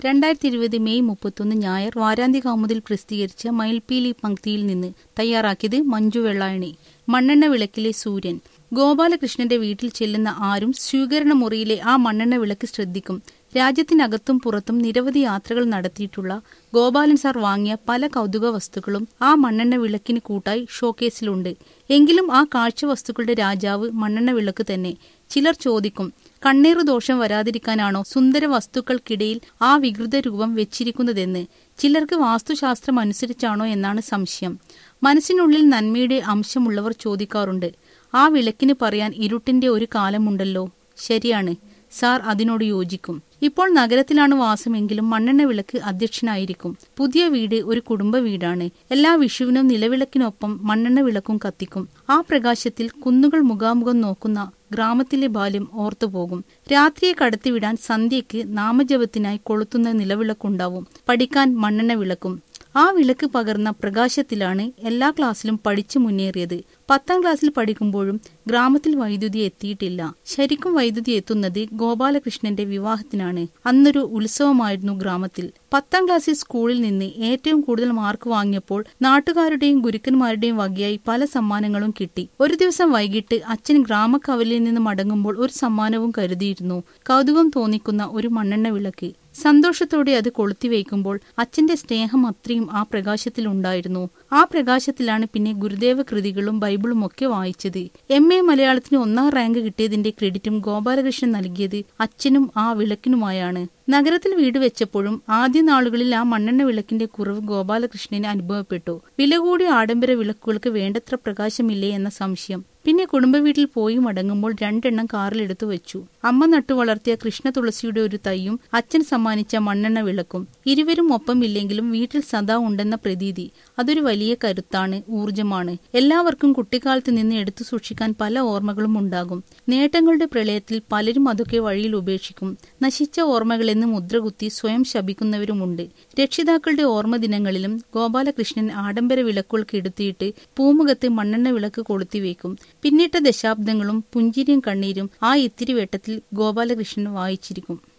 രണ്ടായിരത്തി ഇരുപത് മെയ് മുപ്പത്തൊന്ന് ഞായർ വാരാന്ത്യ കൗമുദിൽ പ്രസിദ്ധീകരിച്ച മയിൽപീലി പങ്ക്തിയിൽ നിന്ന് തയ്യാറാക്കിയത് മഞ്ജു വെള്ളായണി മണ്ണെണ്ണ വിളക്കിലെ സൂര്യൻ ഗോപാലകൃഷ്ണന്റെ വീട്ടിൽ ചെല്ലുന്ന ആരും സ്വീകരണ മുറിയിലെ ആ മണ്ണെണ്ണ വിളക്ക് ശ്രദ്ധിക്കും രാജ്യത്തിനകത്തും പുറത്തും നിരവധി യാത്രകൾ നടത്തിയിട്ടുള്ള ഗോപാലൻ സാർ വാങ്ങിയ പല കൗതുക വസ്തുക്കളും ആ മണ്ണെണ്ണ വിളക്കിന് കൂട്ടായി ഷോക്കേസിലുണ്ട് എങ്കിലും ആ കാഴ്ച വസ്തുക്കളുടെ രാജാവ് മണ്ണെണ്ണ വിളക്ക് തന്നെ ചിലർ ചോദിക്കും കണ്ണീറു ദോഷം വരാതിരിക്കാനാണോ സുന്ദര വസ്തുക്കൾക്കിടയിൽ ആ വികൃത രൂപം വെച്ചിരിക്കുന്നതെന്ന് ചിലർക്ക് വാസ്തുശാസ്ത്രം അനുസരിച്ചാണോ എന്നാണ് സംശയം മനസ്സിനുള്ളിൽ നന്മയുടെ അംശമുള്ളവർ ചോദിക്കാറുണ്ട് ആ വിളക്കിന് പറയാൻ ഇരുട്ടിന്റെ ഒരു കാലമുണ്ടല്ലോ ശരിയാണ് സാർ അതിനോട് യോജിക്കും ഇപ്പോൾ നഗരത്തിലാണ് വാസമെങ്കിലും മണ്ണെണ്ണ വിളക്ക് അധ്യക്ഷനായിരിക്കും പുതിയ വീട് ഒരു കുടുംബ വീടാണ് എല്ലാ വിഷുവിനും നിലവിളക്കിനൊപ്പം മണ്ണെണ്ണ വിളക്കും കത്തിക്കും ആ പ്രകാശത്തിൽ കുന്നുകൾ മുഖാമുഖം നോക്കുന്ന ഗ്രാമത്തിലെ ബാല്യം ഓർത്തുപോകും രാത്രിയെ കടത്തിവിടാൻ സന്ധ്യയ്ക്ക് നാമജപത്തിനായി കൊളുത്തുന്ന നിലവിളക്കുണ്ടാവും പഠിക്കാൻ മണ്ണെണ്ണ വിളക്കും ആ വിളക്ക് പകർന്ന പ്രകാശത്തിലാണ് എല്ലാ ക്ലാസ്സിലും പഠിച്ചു മുന്നേറിയത് പത്താം ക്ലാസ്സിൽ പഠിക്കുമ്പോഴും ഗ്രാമത്തിൽ വൈദ്യുതി എത്തിയിട്ടില്ല ശരിക്കും വൈദ്യുതി എത്തുന്നത് ഗോപാലകൃഷ്ണന്റെ വിവാഹത്തിനാണ് അന്നൊരു ഉത്സവമായിരുന്നു ഗ്രാമത്തിൽ പത്താം ക്ലാസ്സിൽ സ്കൂളിൽ നിന്ന് ഏറ്റവും കൂടുതൽ മാർക്ക് വാങ്ങിയപ്പോൾ നാട്ടുകാരുടെയും ഗുരുക്കന്മാരുടെയും വകയായി പല സമ്മാനങ്ങളും കിട്ടി ഒരു ദിവസം വൈകിട്ട് അച്ഛൻ ഗ്രാമക്കവലിൽ നിന്ന് മടങ്ങുമ്പോൾ ഒരു സമ്മാനവും കരുതിയിരുന്നു കൗതുകം തോന്നിക്കുന്ന ഒരു മണ്ണെണ്ണ വിളക്ക് സന്തോഷത്തോടെ അത് കൊളുത്തിവെക്കുമ്പോൾ അച്ഛന്റെ സ്നേഹം അത്രയും ആ പ്രകാശത്തിൽ ഉണ്ടായിരുന്നു ആ പ്രകാശത്തിലാണ് പിന്നെ ഗുരുദേവ കൃതികളും ബൈബിളും ഒക്കെ വായിച്ചത് എം എ മലയാളത്തിന് ഒന്നാം റാങ്ക് കിട്ടിയതിന്റെ ക്രെഡിറ്റും ഗോപാലകൃഷ്ണൻ നൽകിയത് അച്ഛനും ആ വിളക്കിനുമായാണ് നഗരത്തിൽ വീട് വെച്ചപ്പോഴും ആദ്യ നാളുകളിൽ ആ മണ്ണെണ്ണ വിളക്കിന്റെ കുറവ് ഗോപാലകൃഷ്ണന് അനുഭവപ്പെട്ടു വില കൂടിയ ആഡംബര വിളക്കുകൾക്ക് വേണ്ടത്ര പ്രകാശമില്ലേ എന്ന സംശയം പിന്നെ കുടുംബ വീട്ടിൽ പോയി മടങ്ങുമ്പോൾ രണ്ടെണ്ണം കാറിലെടുത്തു വെച്ചു അമ്മ നട്ടു വളർത്തിയ കൃഷ്ണ തുളസിയുടെ ഒരു തൈയും അച്ഛൻ സമ്മാനിച്ച മണ്ണെണ്ണ വിളക്കും ഇരുവരും ഒപ്പമില്ലെങ്കിലും വീട്ടിൽ സദാ ഉണ്ടെന്ന പ്രതീതി അതൊരു വലിയ കരുത്താണ് ഊർജമാണ് എല്ലാവർക്കും കുട്ടിക്കാലത്ത് നിന്ന് എടുത്തു സൂക്ഷിക്കാൻ പല ഓർമ്മകളും ഉണ്ടാകും നേട്ടങ്ങളുടെ പ്രളയത്തിൽ പലരും അതൊക്കെ വഴിയിൽ ഉപേക്ഷിക്കും നശിച്ച ഓർമ്മകളെന്ന് മുദ്രകുത്തി സ്വയം ശപിക്കുന്നവരുമുണ്ട് രക്ഷിതാക്കളുടെ ഓർമ്മ ദിനങ്ങളിലും ഗോപാലകൃഷ്ണൻ ആഡംബര വിളക്കുകൾ കെടുത്തിയിട്ട് പൂമുഖത്ത് മണ്ണെണ്ണ വിളക്ക് കൊളുത്തിവെക്കും പിന്നിട്ട ദശാബ്ദങ്ങളും പുഞ്ചിരിയും കണ്ണീരും ആ ഇത്തിരി വെട്ടത്തിൽ ഗോപാലകൃഷ്ണൻ വായിച്ചിരിക്കും